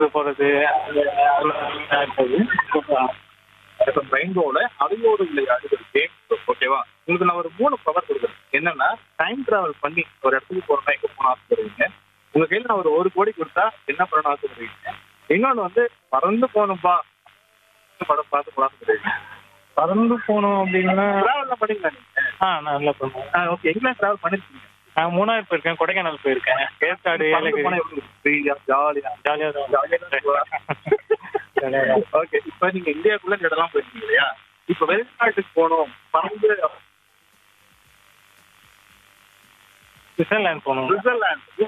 போறது அது இருந்தது இப்போ ரெயின்போல அலையோடு விளையாடு ஒரு கேம் ஓகேவா உங்களுக்கு நான் ஒரு மூணு பவர் கொடுக்குறேன் என்னன்னா டைம் டிராவல் பண்ணி ஒரு இடத்துக்கு போறோம்னா எங்க போன ஆசைப்படுவீங்க உங்க கையில நான் ஒரு ஒரு கோடி கொடுத்தா என்ன பண்ணணும் ஆசைப்படுவீங்க இன்னொன்னு வந்து பறந்து போகணும்பா படம் பார்த்து போலாம் ஆசைப்படுவீங்க பறந்து போனோம் அப்படின்னா டிராவல்லாம் பண்ணீங்களா நீங்க ஆ நல்லா பண்ணுவோம் ஓகே எங்கெல்லாம் டிராவல் பண்ணிருக்கீங்க நான் மூணார் போயிருக்கேன் கொடைக்கானல் போயிருக்கேன் ஏற்காடு ஏலகிரி ஃப்ரீயா ஜாலியா ஜாலியா ஓகே இப்போ நீங்க இந்தியாக்குள்ள இந்த இடம்லாம் போயிருக்கீங்க இல்லையா இப்போ வெளிநாட்டுக்கு போகணும் பறந்து சுவிட்சர்லாந்து போகணும் சுவிட்சர்லாந்து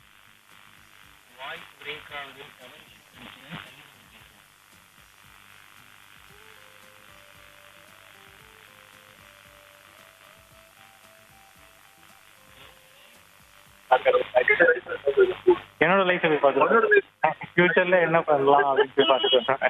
என்னோட லைஃப் போய் பார்த்துருக்கேன் ஃபியூச்சர்ல என்ன பண்ணலாம் அப்படின்னு போய் பார்த்துட்டு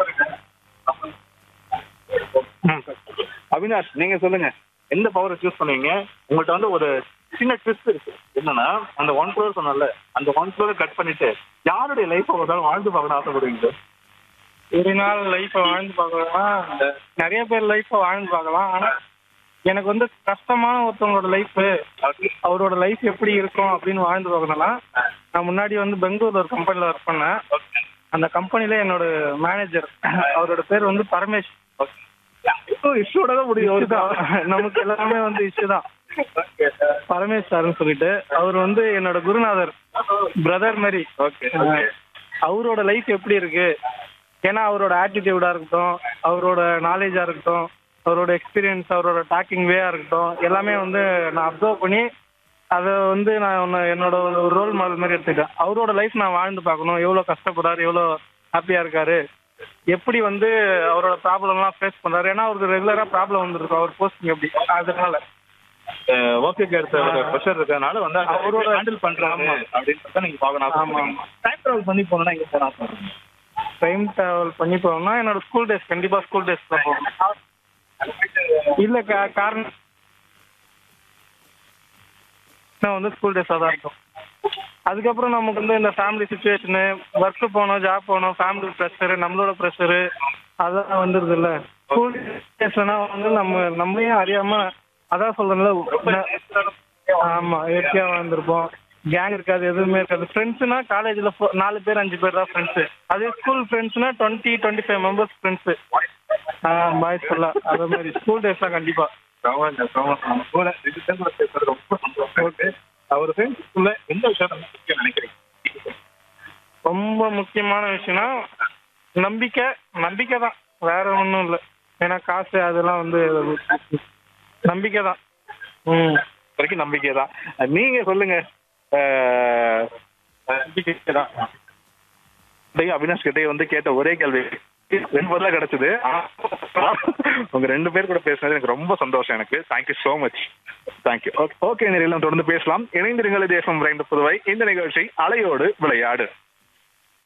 அவினாஷ் நீங்க சொல்லுங்க எந்த பவரை சூஸ் பண்ணுவீங்க உங்கள்ட்ட வந்து ஒரு சின்ன ட்விஸ்ட் இருக்கு என்னன்னா அந்த ஒன் ஃப்ளோர் சொன்னல அந்த ஒன் ஃப்ளோர் கட் பண்ணிட்டு யாருடைய லைஃப் ஒரு நாள் வாழ்ந்து பார்க்கணும் ஆசைப்படுவீங்க ஒரு நாள் லைஃப்பை வாழ்ந்து பார்க்கலாம் நிறைய பேர் லைஃப்பை வாழ்ந்து பார்க்கலாம் ஆனா எனக்கு வந்து கஷ்டமான ஒருத்தவங்களோட லைஃப் அவரோட லைஃப் எப்படி இருக்கும் அப்படின்னு வாழ்ந்து பார்க்கணும்னா நான் முன்னாடி வந்து பெங்களூர்ல ஒரு கம்பெனில ஒர்க் பண்ணேன் அந்த கம்பெனில என்னோட மேனேஜர் அவரோட பேர் வந்து பரமேஷ் இஷ்யூட தான் முடியும் இதுதான். நமக்கு எல்லாமே வந்து இஷ்யூ தான் பரமேஷ் சார்னு சொல்லிட்டு அவர் வந்து என்னோட குருநாதர் பிரதர் மாதிரி ஓகே அவரோட லைஃப் எப்படி இருக்கு ஏன்னா அவரோட ஆட்டிடியூடா இருக்கட்டும் அவரோட நாலேஜா இருக்கட்டும் அவரோட எக்ஸ்பீரியன்ஸ் அவரோட டாக்கிங் வேயா இருக்கட்டும் எல்லாமே வந்து நான் அப்சர்வ் பண்ணி அதை வந்து நான் ஒன்னு என்னோட ஒரு ரோல் மாடல் மாதிரி எடுத்துக்கிட்டேன் அவரோட லைஃப் நான் வாழ்ந்து பார்க்கணும் எவ்வளோ கஷ்டப்படுறாரு எவ்வளோ ஹாப்பியா இருக்காரு எப்படி வந்து அவரோட ப்ராப்ளம்லாம் ஃபேஸ் பண்றாரு ஏன்னா அவருக்கு ரெகுலரா ப்ராப்ளம் வந்துருக்கும் அவர் போஸ்டிங் எப்படி அதனால ஓகே கேர்த்த ஒரு ப்ரெஷர் இருக்கறனால வந்து அவரோட அவரோட- ஹேண்டில் பண்றாங்க ஆமா. அப்படின்னு நீங்க பார்க்கணும் ஆமா, ஆசைப்படுவீங்க டைம் டிராவல் பண்ணி போனா எங்க போனா ஆசைப்படுவீங்க டைம் டிராவல் பண்ணி போகணும்னா என்னோட ஸ்கூல் டேஸ் கண்டிப்பா ஸ்கூல் டேஸ் தான் போகணும் இல்ல கா- காரணம் நான் வந்து ஸ்கூல் டேஸாக தான் இருக்கும் அதுக்கப்புறம் நமக்கு வந்து இந்த ஃபேமிலி சுச்சுவேஷனு ஒர்க்கு போகணும் ஜாப் போகணும் ஃபேமிலி ப்ரெஷரு நம்மளோட ப்ரெஷரு அதெல்லாம் வந்துருது இல்ல ஸ்கூல் டேஸ்லனா வந்து நம்ம நம்மளையே அறியாம அதான் சொல்றேன்ல ஆமா இயற்கையா வாழ்ந்திருப்போம் கேங் இருக்காது எதுவுமே இருக்காது ஃப்ரெண்ட்ஸ்னா காலேஜ்ல நாலு பேர் அஞ்சு பேர் தான் ஃப்ரெண்ட்ஸ் அதே ஸ்கூல் ஃப்ரெண்ட்ஸ்னா twenty twenty five members friends boys ஃபுல்லா அதே மாதிரி ஸ்கூல் டேஸ் தான் கண்டிப்பா ரவாங்க, ரவாங்க. நம்ம கூட ரெண்டு பேரும் கூட பேசுறது ரொம்ப சந்தோஷம் இருக்கு. அவர் ஃப்ரெண்ட்ஸ்குள்ள எந்த விஷயத்த முக்கியம் நினைக்கிறீங்க ரொம்ப முக்கியமான விஷயம்னா நம்பிக்கை நம்பிக்கை தான் வேற ஒன்றும் இல்லை ஏன்னா காசு அதெல்லாம் வந்து நம்பிக்கை தான் ம் வரைக்கும் நம்பிக்கை தான் நீங்க சொல்லுங்க அஹ், நம்பிக்கை தான் டேய், அவினாஷ் கிட்டே வந்து கேட்ட ஒரே கேள்வி ரெண்டு பதிலா கிடைச்சது உங்க ரெண்டு பேர் கூட பேசுனது எனக்கு ரொம்ப சந்தோஷம் எனக்கு thank you so much thank you okay நேரில் தொடர்ந்து பேசலாம் இணைந்திருங்கள் தேசம் விரைந்த புதுவை இந்த நிகழ்ச்சி அலையோடு விளையாடு